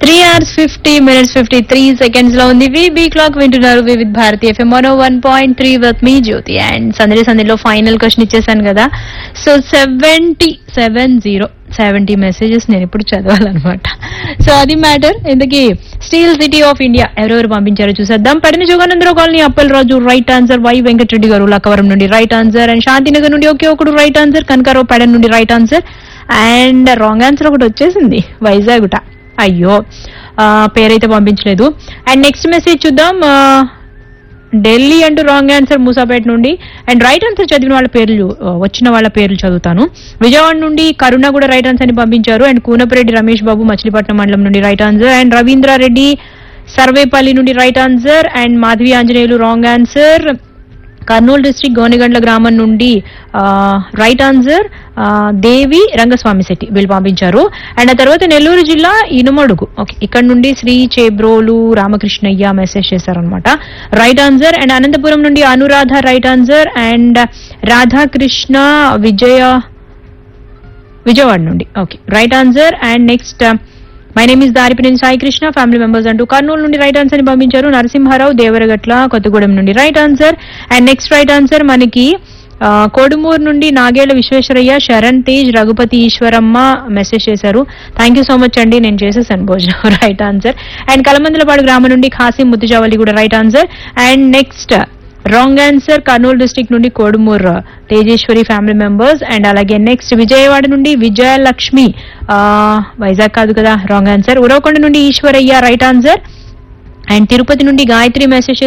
three hours fifty minutes fifty three seconds లో ఉంది VB clock వింటున్నారు Vividh Bharati FM one one point three with me Jyothi and Sandadi సందడిలో final question ఇచ్చేసాను కదా so seventy seven zero seventy messages నేను ఇప్పుడు చదవాలన్నమాట సో అది మ్యాటర్ ఇంతకీ స్టీల్ సిటీ ఆఫ్ ఇండియా ఎవరెవరు పంపించారో చూసేద్దాం పడిన Joganandarao colony Appal Raju right answer Y Venkatareddy garu Lakkavaram నుండి రైట్ ఆన్సర్ అండ్ శాంతినగర్ నుండి ఒకే ఒకడు రైట్ ఆన్సర్ కనకారావు పెడన్ నుండి right answer and wrong answer ఒకటి వచ్చేసింది వైజాగుట అయ్యో ఆ, పేరైతే పంపించలేదు అండ్ నెక్స్ట్ మెసేజ్ చూద్దాం ఆ, ఢిల్లీ అంటూ రాంగ్ ఆన్సర్ మూసాపేట నుండి అండ్ రైట్ ఆన్సర్ చదివిన వాళ్ళ పేర్లు ఆ, వచ్చిన వాళ్ళ పేర్లు చదువుతాను విజయవాడ నుండి కరుణ కూడా రైట్ ఆన్సర్ ని పంపించారు అండ్ కూనపరెడ్డి రమేష్ బాబు మచిలీపట్నం మండలం నుండి right answer and Ravindrareddy Sarvepalli నుండి right answer and Madhavi Anjaneyulu wrong answer Kurnool district Gonegandla గ్రామం నుండి ఆ, రైట్ ఆన్సర్ ఆ, దేవి రంగస్వామి శెట్టి వీళ్ళు పంపించారు అండ్ ఆ తర్వాత నెల్లూరు జిల్లా ఇనుమడుగు ఓకే ఇక్కడ నుండి శ్రీ చేబ్రోలు రామకృష్ణయ్య మెసేజ్ చేశారనమాట రైట్ ఆన్సర్ అండ్ అనంతపురం నుండి Anuradha right answer and Radhakrishna Vijaya Vijayawada నుండి okay right answer and next my name is Daripineni Sai Krishna family members అంటూ కర్నూలు నుండి రైట్ ఆన్సర్ ని పంపించారు నరసింహారావు దేవరగట్ల కొత్తగూడెం నుండి right answer and next right answer మనకి ఆ, కోడుమూరు నుండి నాగేళ్ల విశ్వేశ్వరయ్య శరణ్ తేజ్ రఘుపతి ఈశ్వరమ్మ మెసేజ్ చేశారు థ్యాంక్ యూ సో మచ్ అండి నేను చేసేసాను భోజనం రైట్ ఆన్సర్ అండ్ కలమందలపాడు గ్రామం నుండి ఖాసిం ముత్తుజావలి కూడా right answer and next wrong answer Kurnool district నుండి Kodumur Tejeswari family members and అలాగే నెక్స్ట్ విజయవాడ నుండి విజయలక్ష్మి ఆ, వైజాగ్ కాదు కదా రాంగ్ ఆన్సర్ ఉరవకొండ నుండి Eswaraiah right answer and Tirupati నుండి గాయత్రి మెసేజ్